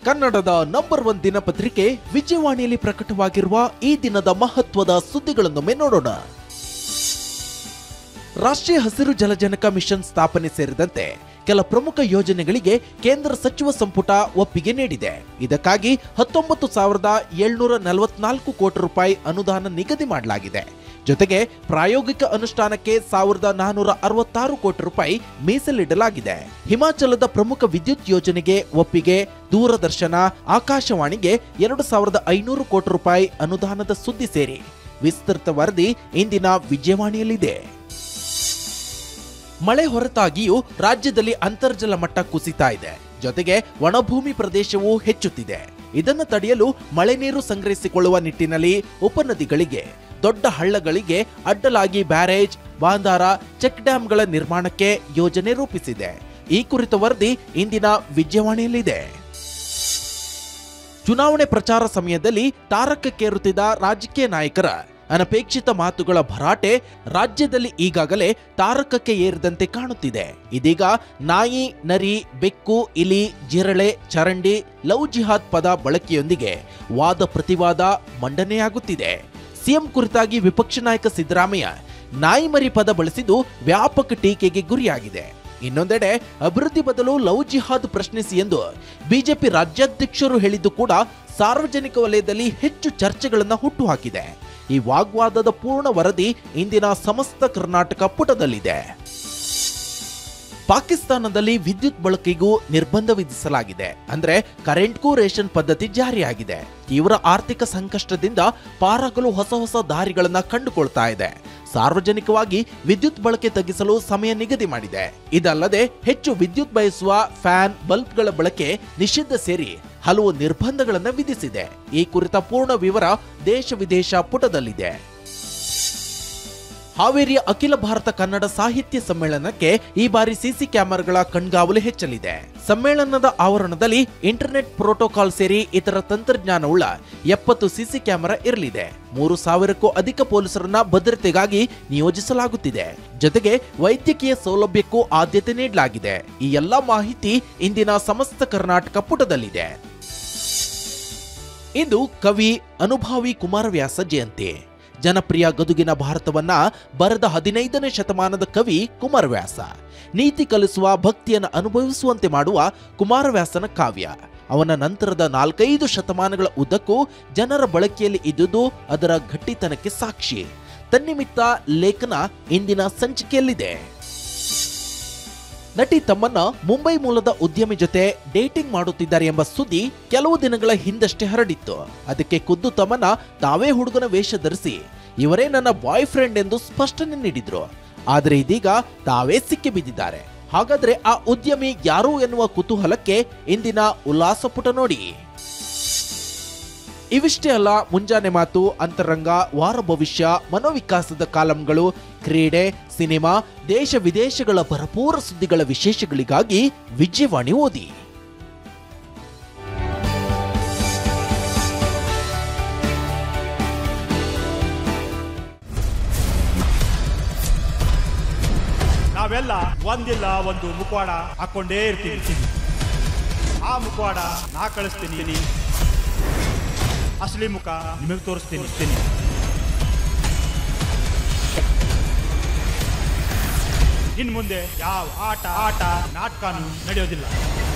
ಕನ್ನಡದ number one ದಿನಪತ್ರಿಕೆ ವಿಜಯವಾಣಿಯಲ್ಲಿ ಪ್ರಕಟವಾಗಿರುವ ಈ ದಿನದ ಮಹತ್ವದ ಸುದ್ದಿಗಳನ್ನೊಮ್ಮೆ ನೋಡೋಣ ರಾಷ್ಟ್ರೀಯ ಹಸಿರು ಜಲಜನಕ ಮಿಷನ್ ಸ್ಥಾಪನೆ ಸೇರಿದಂತೆ ಕೆಲ ಪ್ರಮುಖ ಯೋಜನೆಗಳಿಗೆ ಕೇಂದ್ರ ಸಚಿವ ಸಂಪುಟ ಒಪ್ಪಿಗೆ ನೀಡಿದೆ ಇದಕ್ಕಾಗಿ ಹತ್ತೊಂಬತ್ತು ಸಾವಿರದ ಏಳ್ನೂರ ನಲವತ್ನಾಲ್ಕು ಕೋಟಿ ರೂಪಾಯಿ ಅನುದಾನ ನಿಗದಿ ಮಾಡಲಾಗಿದೆ ಜೊತೆಗೆ ಪ್ರಾಯೋಗಿಕ ಅನುಷ್ಠಾನಕ್ಕೆ ಸಾವಿರದ ನಾನೂರ ಅರವತ್ತಾರು ಕೋಟಿ ರೂಪಾಯಿ ಮೀಸಲಿಡಲಾಗಿದೆ ಹಿಮಾಚಲದ ಪ್ರಮುಖ ವಿದ್ಯುತ್ ಯೋಜನೆಗೆ ಒಪ್ಪಿಗೆ ದೂರದರ್ಶನ ಆಕಾಶವಾಣಿಗೆ ಎರಡು ಸಾವಿರದ ಐನೂರು ಕೋಟಿ ರೂಪಾಯಿ ಅನುದಾನದ ಸುದ್ದಿ ಸೇರಿ ವಿಸ್ತೃತ ವರದಿ ಇಂದಿನ ವಿಜಯವಾಣಿಯಲ್ಲಿದೆ ಮಳೆ ಹೊರತಾಗಿಯೂ ರಾಜ್ಯದಲ್ಲಿ ಅಂತರ್ಜಲ ಮಟ್ಟ ಕುಸಿತಾ ಇದೆ ಜೊತೆಗೆ ಒಣಭೂಮಿ ಪ್ರದೇಶವೂ ಹೆಚ್ಚುತ್ತಿದೆ ಇದನ್ನು ತಡೆಯಲು ಮಳೆ ನೀರು ಸಂಗ್ರಹಿಸಿಕೊಳ್ಳುವ ನಿಟ್ಟಿನಲ್ಲಿ ಉಪನದಿಗಳಿಗೆ ದೊಡ್ಡ ಹಳ್ಳಗಳಿಗೆ ಅಡ್ಡಲಾಗಿ ಬ್ಯಾರೇಜ್ ಬಾಂದಾರ ಚೆಕ್ ಡ್ಯಾಂಗಳ ನಿರ್ಮಾಣಕ್ಕೆ ಯೋಜನೆ ರೂಪಿಸಿದೆ ಈ ಕುರಿತ ವರದಿ ಇಂದಿನ ವಿಜಯವಾಣಿಯಲ್ಲಿದೆ ಚುನಾವಣೆ ಪ್ರಚಾರ ಸಮಯದಲ್ಲಿ ತಾರಕಕ್ಕೇರುತ್ತಿದ್ದ ರಾಜಕೀಯ ನಾಯಕರ ಅನಪೇಕ್ಷಿತ ಮಾತುಗಳ ಭರಾಟೆ ರಾಜ್ಯದಲ್ಲಿ ಈಗಾಗಲೇ ತಾರಕಕ್ಕೆ ಏರಿದಂತೆ ಕಾಣುತ್ತಿದೆ ಇದೀಗ ನಾಯಿ ನರಿ ಬೆಕ್ಕು ಇಲಿ ಜಿರಳೆ ಚರಂಡಿ ಲವ್ ಜಿಹಾದ್ ಪದ ಬಳಕೆಯೊಂದಿಗೆ ವಾದ ಪ್ರತಿವಾದ ಮಂಡನೆಯಾಗುತ್ತಿದೆ ಸಿಎಂ ಕುರಿತಾಗಿ ವಿಪಕ್ಷ ನಾಯಕ ಸಿದ್ದರಾಮಯ್ಯ ನಾಯಿ ಮರಿ ಪದ ಬಳಸಿದ್ದು ವ್ಯಾಪಕ ಟೀಕೆಗೆ ಗುರಿಯಾಗಿದೆ ಇನ್ನೊಂದೆಡೆ ಅಭಿವೃದ್ಧಿ ಬದಲು ಲವ್ ಜಿಹಾದ್ ಪ್ರಶ್ನಿಸಿ ಎಂದು ಬಿಜೆಪಿ ರಾಜ್ಯಾಧ್ಯಕ್ಷರು ಹೇಳಿದ್ದು ಕೂಡ ಸಾರ್ವಜನಿಕ ವಲಯದಲ್ಲಿ ಹೆಚ್ಚು ಚರ್ಚೆಗಳನ್ನು ಹುಟ್ಟುಹಾಕಿದೆ ಈ ವಾಗ್ವಾದದ ಪೂರ್ಣ ವರದಿ ಇಂದಿನ ಸಮಸ್ತ ಕರ್ನಾಟಕ ಪುಟದಲ್ಲಿದೆ ಪಾಕಿಸ್ತಾನದಲ್ಲಿ ವಿದ್ಯುತ್ ಬಳಕೆಗೂ ನಿರ್ಬಂಧ ವಿಧಿಸಲಾಗಿದೆ ಅಂದ್ರೆ ಕರೆಂಟ್ಗೂ ರೇಷನ್ ಪದ್ಧತಿ ಜಾರಿಯಾಗಿದೆ ತೀವ್ರ ಆರ್ಥಿಕ ಸಂಕಷ್ಟದಿಂದ ಪಾರಾಗಲು ಹೊಸ ಹೊಸ ದಾರಿಗಳನ್ನ ಕಂಡುಕೊಳ್ತಾ ಇದೆ ಸಾರ್ವಜನಿಕವಾಗಿ ವಿದ್ಯುತ್ ಬಳಕೆ ತಗ್ಗಿಸಲು ಸಮಯ ನಿಗದಿ ಮಾಡಿದೆ ಇದಲ್ಲದೆ ಹೆಚ್ಚು ವಿದ್ಯುತ್ ಬಯಸುವ ಫ್ಯಾನ್ ಬಲ್ಬ್ಗಳ ಬಳಕೆ ನಿಷಿದ್ಧ ಸೇರಿ ಹಲವು ನಿರ್ಬಂಧಗಳನ್ನು ವಿಧಿಸಿದೆ ಈ ಕುರಿತ ಪೂರ್ಣ ವಿವರ ದೇಶ ವಿದೇಶ ಪುಟದಲ್ಲಿದೆ ಹಾವೇರಿಯ ಅಖಿಲ ಭಾರತ ಕನ್ನಡ ಸಾಹಿತ್ಯ ಸಮ್ಮೇಳನಕ್ಕೆ ಈ ಬಾರಿ ಸಿಸಿ ಕ್ಯಾಮೆರಾಗಳ ಕಣ್ಗಾವಲು ಹೆಚ್ಚಲಿದೆ ಸಮ್ಮೇಳನದ ಆವರಣದಲ್ಲಿ ಇಂಟರ್ನೆಟ್ ಪ್ರೋಟೋಕಾಲ್ ಸೇರಿ ಇತರ ತಂತ್ರಜ್ಞಾನವುಳ್ಳ ಎಪ್ಪತ್ತು ಸಿಸಿ ಕ್ಯಾಮೆರಾ ಇರಲಿದೆ ಮೂರು ಸಾವಿರಕ್ಕೂ ಅಧಿಕ ಪೊಲೀಸರನ್ನ ಭದ್ರತೆಗಾಗಿ ನಿಯೋಜಿಸಲಾಗುತ್ತಿದೆ ಜೊತೆಗೆ ವೈದ್ಯಕೀಯ ಸೌಲಭ್ಯಕ್ಕೂ ಆದ್ಯತೆ ನೀಡಲಾಗಿದೆ ಈ ಎಲ್ಲಾ ಮಾಹಿತಿ ಇಂದಿನ ಸಮಸ್ತ ಕರ್ನಾಟಕ ಪುಟದಲ್ಲಿದೆ ಇಂದು ಕವಿ ಅನುಭಾವಿ ಕುಮಾರವ್ಯಾಸ ಜಯಂತಿ ಜನಪ್ರಿಯ ಗದುಗಿನ ಭಾರತವನ್ನ ಬರೆದ ಹದಿನೈದನೇ ಶತಮಾನದ ಕವಿ ಕುಮಾರವ್ಯಾಸ ನೀತಿ ಕಲಿಸುವ ಭಕ್ತಿಯನ್ನು ಅನುಭವಿಸುವಂತೆ ಮಾಡುವ ಕುಮಾರವ್ಯಾಸನ ಕಾವ್ಯ ಅವನ ನಂತರದ ನಾಲ್ಕೈದು ಶತಮಾನಗಳ ಉದ್ದಕ್ಕೂ ಜನರ ಬಳಕೆಯಲ್ಲಿ ಇದ್ದುದು ಅದರ ಗಟ್ಟಿತನಕ್ಕೆ ಸಾಕ್ಷಿ ತನ್ನಿಮಿತ್ತ ಲೇಖನ ಇಂದಿನ ಸಂಚಿಕೆಯಲ್ಲಿದೆ ನಟಿ ತಮ್ಮನ್ನ ಮುಂಬೈ ಮೂಲದ ಉದ್ಯಮಿ ಜೊತೆ ಡೇಟಿಂಗ್ ಮಾಡುತ್ತಿದ್ದಾರೆ ಎಂಬ ಸುದ್ದಿ ಕೆಲವು ದಿನಗಳ ಹಿಂದಷ್ಟೇ ಹರಡಿತ್ತು ಅದಕ್ಕೆ ಖುದ್ದು ತಮ್ಮನ್ನ ತಾವೇ ಹುಡುಗನ ವೇಷ ಧರಿಸಿ ಇವರೇ ನನ್ನ ಬಾಯ್ ಫ್ರೆಂಡ್ ಎಂದು ಸ್ಪಷ್ಟನೆ ನೀಡಿದ್ರು ಆದರೆ ಇದೀಗ ತಾವೇ ಸಿಕ್ಕಿ ಬಿದ್ದಿದ್ದಾರೆ ಹಾಗಾದ್ರೆ ಆ ಉದ್ಯಮಿ ಯಾರು ಎನ್ನುವ ಕುತೂಹಲಕ್ಕೆ ಇಂದಿನ ಉಲ್ಲಾಸ ಪುಟ ನೋಡಿ ಇವಿಷ್ಟೇ ಅಲ್ಲ ಮುಂಜಾನೆ ಮಾತು ಅಂತರಂಗ ವಾರ ಭವಿಷ್ಯ ಮನೋವಿಕಾಸದ ಕಾಲಂಗಳು ಕ್ರೀಡೆ ಸಿನಿಮಾ ದೇಶ ವಿದೇಶಗಳ ಭರಪೂರ ಸುದ್ದಿಗಳ ವಿಶೇಷಗಳಿಗಾಗಿ ವಿಜಯವಾಣಿ ಓದಿ ನಾವೆಲ್ಲ ಒಂದಿಲ್ಲ ಒಂದು ಮುಖವಾಡ ಹಾಕೊಂಡೇ ಇರ್ತೀವಿ ಆ ಮುಖವಾಡ ನಾ ಕಳಿಸ್ತೀನಿ ಅಸಲಿ ಮುಖ ನಿಮಗೆ ತೋರಿಸ್ತೀನಿ ಇರ್ತೀನಿ. ಇನ್ ಮುಂದೆ ಯಾವ ಆಟ ಆಟ ನಾಟಕನೂ ನಡೆಯೋದಿಲ್ಲ